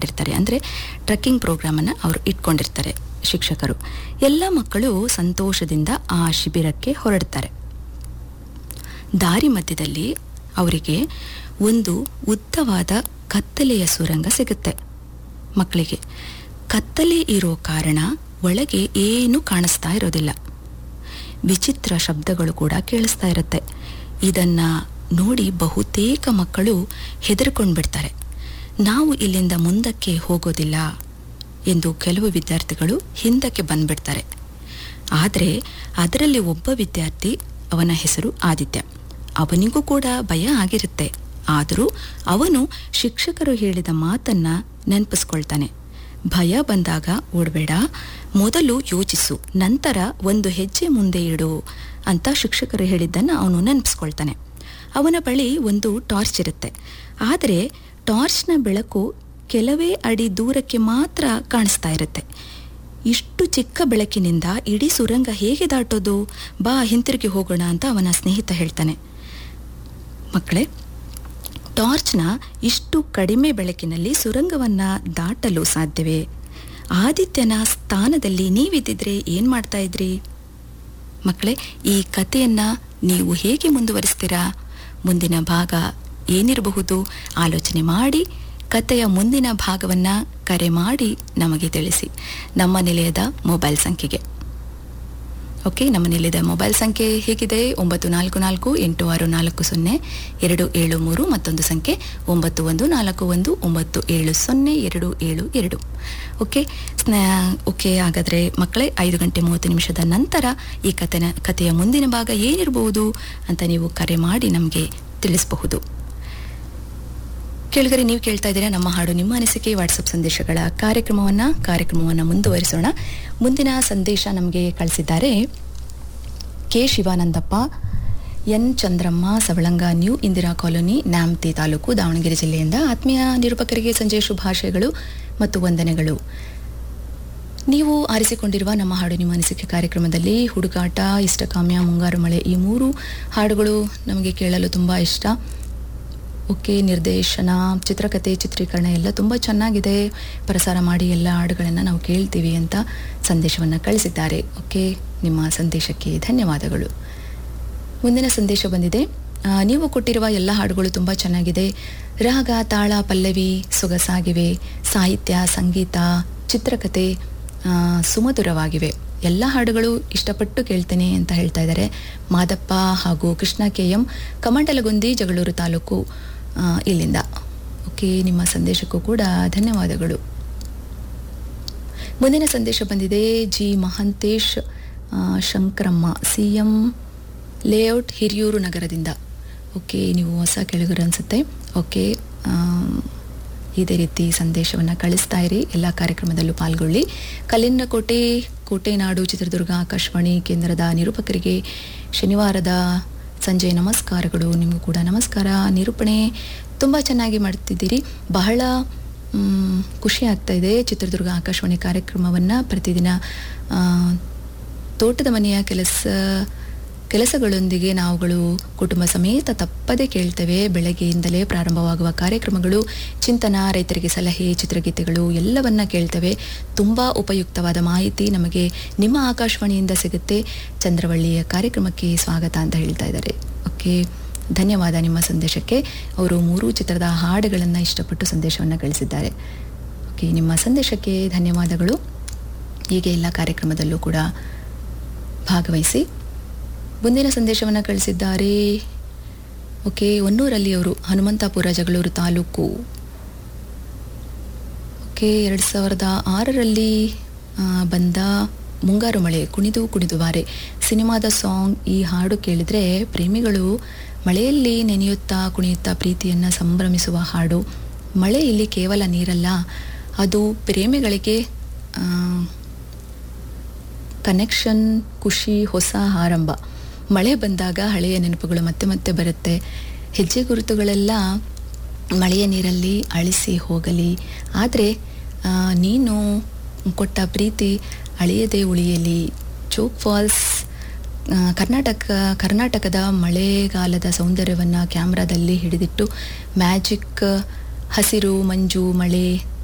ಮಾಡಿರ್ತಾರೆ ಅಂದರೆ ಟ್ರೆಕ್ಕಿಂಗ್ ಪ್ರೋಗ್ರಾಮನ್ನು ಅವರು ಇಟ್ಕೊಂಡಿರ್ತಾರೆ ಶಿಕ್ಷಕರು ಎಲ್ಲ ಮಕ್ಕಳು ಸಂತೋಷದಿಂದ ಆ ಶಿಬಿರಕ್ಕೆ ಹೊರಡ್ತಾರೆ ದಾರಿ ಮಧ್ಯದಲ್ಲಿ ಅವರಿಗೆ ಒಂದು ಉದ್ದವಾದ ಕತ್ತಲೆಯ ಸುರಂಗ ಸಿಗುತ್ತೆ ಮಕ್ಕಳಿಗೆ ಕತ್ತಲೆ ಇರೋ ಕಾರಣ ಒಳಗೆ ಏನೂ ಕಾಣಿಸ್ತಾ ಇರೋದಿಲ್ಲ ವಿಚಿತ್ರ ಶಬ್ದಗಳು ಕೂಡ ಕೇಳಿಸ್ತಾ ಇರುತ್ತೆ ಇದನ್ನ ನೋಡಿ ಬಹುತೇಕ ಮಕ್ಕಳು ಹೆದರ್ಕೊಂಡ್ಬಿಡ್ತಾರೆ ನಾವು ಇಲ್ಲಿಂದ ಮುಂದಕ್ಕೆ ಹೋಗೋದಿಲ್ಲ ಎಂದು ಕೆಲವು ವಿದ್ಯಾರ್ಥಿಗಳು ಹಿಂದಕ್ಕೆ ಬಂದ್ಬಿಡ್ತಾರೆ ಆದರೆ ಅದರಲ್ಲಿ ಒಬ್ಬ ವಿದ್ಯಾರ್ಥಿ ಅವನ ಹೆಸರು ಆದಿತ್ಯ ಅವನಿಗೂ ಕೂಡ ಭಯ ಆಗಿರುತ್ತೆ ಆದರೂ ಅವನು ಶಿಕ್ಷಕರು ಹೇಳಿದ ಮಾತನ್ನ ನೆನಪಿಸ್ಕೊಳ್ತಾನೆ ಭಯ ಬಂದಾಗ ಓಡಬೇಡ ಮೊದಲು ಯೋಚಿಸು ನಂತರ ಒಂದು ಹೆಜ್ಜೆ ಮುಂದೆ ಇಡು ಅಂತ ಶಿಕ್ಷಕರು ಹೇಳಿದ್ದನ್ನು ಅವನು ನೆನಪಿಸ್ಕೊಳ್ತಾನೆ ಅವನ ಬಳಿ ಒಂದು ಟಾರ್ಚ್ ಇರುತ್ತೆ ಆದರೆ ಟಾರ್ಚ್ನ ಬೆಳಕು ಕೆಲವೇ ಅಡಿ ದೂರಕ್ಕೆ ಮಾತ್ರ ಕಾಣಿಸ್ತಾ ಇರುತ್ತೆ ಇಷ್ಟು ಚಿಕ್ಕ ಬೆಳಕಿನಿಂದ ಇಡೀ ಸುರಂಗ ಹೇಗೆ ದಾಟೋದು ಬಾ ಹಿಂತಿರುಗಿ ಹೋಗೋಣ ಅಂತ ಅವನ ಸ್ನೇಹಿತ ಹೇಳ್ತಾನೆ ಮಕ್ಕಳೇ ಟಾರ್ಚ್ನ ಇಷ್ಟು ಕಡಿಮೆ ಬೆಳಕಿನಲ್ಲಿ ಸುರಂಗವನ್ನ ದಾಟಲು ಸಾಧ್ಯವೇ ಆದಿತ್ಯನ ಸ್ಥಾನದಲ್ಲಿ ನೀವಿದ್ದಿದ್ರೆ ಏನ್ ಮಾಡ್ತಾ ಇದ್ರಿ ಮಕ್ಕಳೇ ಈ ಕಥೆಯನ್ನ ನೀವು ಹೇಗೆ ಮುಂದುವರಿಸ್ತೀರಾ ಮುಂದಿನ ಭಾಗ ಏನಿರಬಹುದು ಆಲೋಚನೆ ಮಾಡಿ ಕಥೆಯ ಮುಂದಿನ ಭಾಗವನ್ನ ಕರೆ ಮಾಡಿ ನಮಗೆ ತಿಳಿಸಿ ನಮ್ಮ ನಿಲಯದ ಮೊಬೈಲ್ ಸಂಖ್ಯೆಗೆ ಓಕೆ ನಮ್ಮ ನಿಲಯದ ಮೊಬೈಲ್ ಸಂಖ್ಯೆ ಹೇಗಿದೆ ಒಂಬತ್ತು ನಾಲ್ಕು ನಾಲ್ಕು ಎಂಟು ಆರು ನಾಲ್ಕು ಸೊನ್ನೆ ಎರಡು ಏಳು ಮೂರು ಮತ್ತೊಂದು ಸಂಖ್ಯೆ ಒಂಬತ್ತು ಒಂದು ನಾಲ್ಕು ಒಂದು ಒಂಬತ್ತು ಏಳು ಸೊನ್ನೆ ಎರಡು ಏಳು ಎರಡು ಓಕೆ ಸ್ನ ಓಕೆ ಹಾಗಾದರೆ ಮಕ್ಕಳೇ ಐದು ಗಂಟೆ ಮೂವತ್ತು ನಿಮಿಷದ ನಂತರ ಈ ಕಥೆನ ಕಥೆಯ ಮುಂದಿನ ಭಾಗ ಏನಿರಬಹುದು ಅಂತ ನೀವು ಕರೆ ಮಾಡಿ ನಮಗೆ ತಿಳಿಸಬಹುದು ಕೇಳಿದರೆ ನೀವು ಕೇಳ್ತಾ ಇದ್ದೀರಾ ನಮ್ಮ ಹಾಡು ನಿಮ್ಮ ಅನಿಸಿಕೆ ವಾಟ್ಸಪ್ ಸಂದೇಶಗಳ ಕಾರ್ಯಕ್ರಮವನ್ನ ಕಾರ್ಯಕ್ರಮವನ್ನ ಮುಂದುವರಿಸೋಣ ಮುಂದಿನ ಸಂದೇಶ ನಮಗೆ ಕಳಿಸಿದ್ದಾರೆ K Shivanandappa N Chandramma Savalanga new Indira colony Nyamathi taluk Davanagere ಜಿಲ್ಲೆಯಿಂದ ಆತ್ಮೀಯ ನಿರೂಪಕರಿಗೆ ಸಂಜೆ ಶುಭಾಶಯಗಳು ಮತ್ತು ವಂದನೆಗಳು ನೀವು ಆರಿಸಿಕೊಂಡಿರುವ ನಮ್ಮ ಹಾಡು ನಿಮ್ಮ ಅನಿಸಿಕೆ ಕಾರ್ಯಕ್ರಮದಲ್ಲಿ ಹುಡುಕಾಟ ಇಷ್ಟಕಾಮ್ಯ ಮುಂಗಾರು ಮಳೆ ಈ ಮೂರು ಹಾಡುಗಳು ನಮಗೆ ಕೇಳಲು ತುಂಬ ಇಷ್ಟ ಓಕೆ ನಿರ್ದೇಶನ ಚಿತ್ರಕಥೆ ಚಿತ್ರೀಕರಣ ಎಲ್ಲ ತುಂಬ ಚೆನ್ನಾಗಿದೆ ಪ್ರಸಾರ ಮಾಡಿ ಎಲ್ಲ ಹಾಡುಗಳನ್ನು ನಾವು ಕೇಳ್ತೀವಿ ಅಂತ ಸಂದೇಶವನ್ನು ಕಳಿಸಿದ್ದಾರೆ ಓಕೆ ನಿಮ್ಮ ಸಂದೇಶಕ್ಕೆ ಧನ್ಯವಾದಗಳು ಮುಂದಿನ ಸಂದೇಶ ಬಂದಿದೆ ಆ, ನೀವು ಕೊಟ್ಟಿರುವ ಎಲ್ಲ ಹಾಡುಗಳು ತುಂಬ ಚೆನ್ನಾಗಿದೆ ರಾಗ ತಾಳ ಪಲ್ಲವಿ ಸೊಗಸಾಗಿವೆ ಸಾಹಿತ್ಯ ಸಂಗೀತ ಚಿತ್ರಕಥೆ ಆ, ಸುಮಧುರವಾಗಿವೆ ಎಲ್ಲ ಹಾಡುಗಳು ಇಷ್ಟಪಟ್ಟು ಕೇಳ್ತೇನೆ ಅಂತ ಹೇಳ್ತಾ ಇದ್ದಾರೆ ಮಾದಪ್ಪ ಹಾಗೂ ಕೃಷ್ಣ ಕೆ ಎಂ ಕಮಂಡಲಗುಂದಿ ಜಗಳೂರು ತಾಲೂಕು ಆ, ಇಲ್ಲಿಂದ ಓಕೆ ನಿಮ್ಮ ಸಂದೇಶಕ್ಕೂ ಕೂಡ ಧನ್ಯವಾದಗಳು ಮುಂದಿನ ಸಂದೇಶ ಬಂದಿದೆ ಜಿ ಮಹಂತೇಶ್ ಆ, Shankaramma C M layout Hiriyur ನಗರದಿಂದ ಓಕೆ ನೀವು ಹೊಸ ಕೆಳಗರು ಅನಿಸುತ್ತೆ ಓಕೆ ಆಮ್, ಇದೇ ರೀತಿ ಸಂದೇಶವನ್ನು ಕಳಿಸ್ತಾ ಇರಿ ಎಲ್ಲ ಕಾರ್ಯಕ್ರಮದಲ್ಲೂ ಪಾಲ್ಗೊಳ್ಳಿ ಕಲ್ಲಿನಕೋಟೆ ಕೋಟೆನಾಡು ಚಿತ್ರದುರ್ಗ ಆಕಾಶವಾಣಿ ಕೇಂದ್ರದ ನಿರೂಪಕರಿಗೆ ಶನಿವಾರದ ಸಂಜೆ ನಮಸ್ಕಾರಗಳು ನಿಮಗೂ ಕೂಡ ನಮಸ್ಕಾರ ನಿರೂಪಣೆ ತುಂಬ ಚೆನ್ನಾಗಿ ಮಾಡ್ತಿದ್ದೀರಿ ಬಹಳ ಮ್, ಖುಷಿ ಆಗ್ತಾ ಇದೆ ಚಿತ್ರದುರ್ಗ ಆಕಾಶವಾಣಿ ಕಾರ್ಯಕ್ರಮವನ್ನು ಪ್ರತಿದಿನ ಆ, ತೋಟದ ಮನೆಯ ಕೆಲಸ ಕೆಲಸಗಳೊಂದಿಗೆ ನಾವುಗಳು ಕುಟುಂಬ ಸಮೇತ ತಪ್ಪದೆ ಕೇಳ್ತೇವೆ ಬೆಳಗ್ಗೆಯಿಂದಲೇ ಪ್ರಾರಂಭವಾಗುವ ಕಾರ್ಯಕ್ರಮಗಳು ಚಿಂತನ ರೈತರಿಗೆ ಸಲಹೆ ಚಿತ್ರಗೀತೆಗಳು ಎಲ್ಲವನ್ನ ಕೇಳ್ತೇವೆ ತುಂಬ ಉಪಯುಕ್ತವಾದ ಮಾಹಿತಿ ನಮಗೆ ನಿಮ್ಮ ಆಕಾಶವಾಣಿಯಿಂದ ಸಿಗುತ್ತೆ ಚಂದ್ರವಳ್ಳಿಯ ಕಾರ್ಯಕ್ರಮಕ್ಕೆ ಸ್ವಾಗತ ಅಂತ ಹೇಳ್ತಾ ಇದ್ದಾರೆ ಓಕೆ ಧನ್ಯವಾದ ನಿಮ್ಮ ಸಂದೇಶಕ್ಕೆ ಅವರು ಮೂರೂ ಚಿತ್ರದ ಹಾಡುಗಳನ್ನು ಇಷ್ಟಪಟ್ಟು ಸಂದೇಶವನ್ನು ಕಳಿಸಿದ್ದಾರೆ ಓಕೆ ನಿಮ್ಮ ಸಂದೇಶಕ್ಕೆ ಧನ್ಯವಾದಗಳು ಹೀಗೆ ಎಲ್ಲ ಕಾರ್ಯಕ್ರಮದಲ್ಲೂ ಕೂಡ ಭಾಗವಹಿಸಿ ಮುಂದಿನ ಸಂದೇಶವನ್ನು ಕಳಿಸಿದ್ದಾರೆ ಓಕೆ ಹೊನ್ನೂರಲ್ಲಿ ಅವರು ಹನುಮಂತಾಪುರ ಜಗಳೂರು ತಾಲೂಕು ಓಕೆ ಎರಡು ಸಾವಿರದ ಆರರಲ್ಲಿ ಆ, ಬಂದ ಮುಂಗಾರು ಮಳೆ ಕುಣಿದು ಕುಣಿದು ಬಾರೆ ಸಿನಿಮಾದ ಸಾಂಗ್ ಈ ಹಾಡು ಕೇಳಿದರೆ ಪ್ರೇಮಿಗಳು ಮಳೆಯಲ್ಲಿ ನೆನೆಯುತ್ತಾ ಕುಣಿಯುತ್ತಾ ಪ್ರೀತಿಯನ್ನು ಸಂಭ್ರಮಿಸುವ ಹಾಡು ಮಳೆ ಇಲ್ಲಿ ಕೇವಲ ನೀರಲ್ಲ ಅದು ಪ್ರೇಮಿಗಳಿಗೆ ಆ, ಕನೆಕ್ಷನ್ ಖುಷಿ ಹೊಸ ಆರಂಭ ಮಳೆ ಬಂದಾಗ ಹಳೆಯ ನೆನಪುಗಳು ಮತ್ತೆ ಮತ್ತೆ ಬರುತ್ತೆ ಹೆಜ್ಜೆ ಗುರುತುಗಳೆಲ್ಲ ಮಳೆಯ ನೀರಲ್ಲಿ ಅಳಿಸಿ ಹೋಗಲಿ ಆದರೆ ನೀನು ಕೊಟ್ಟ ಪ್ರೀತಿ ಅಳಿಯದೆ ಉಳಿಯಲಿ ಚೋಕ್ ಫಾಲ್ಸ್ ಆ, ಕರ್ನಾಟಕ ಕರ್ನಾಟಕದ ಮಳೆಗಾಲದ ಸೌಂದರ್ಯವನ್ನು ಕ್ಯಾಮ್ರಾದಲ್ಲಿ ಹಿಡಿದಿಟ್ಟು ಮ್ಯಾಜಿಕ್ ಹಸಿರು ಮಂಜು ಮಳೆ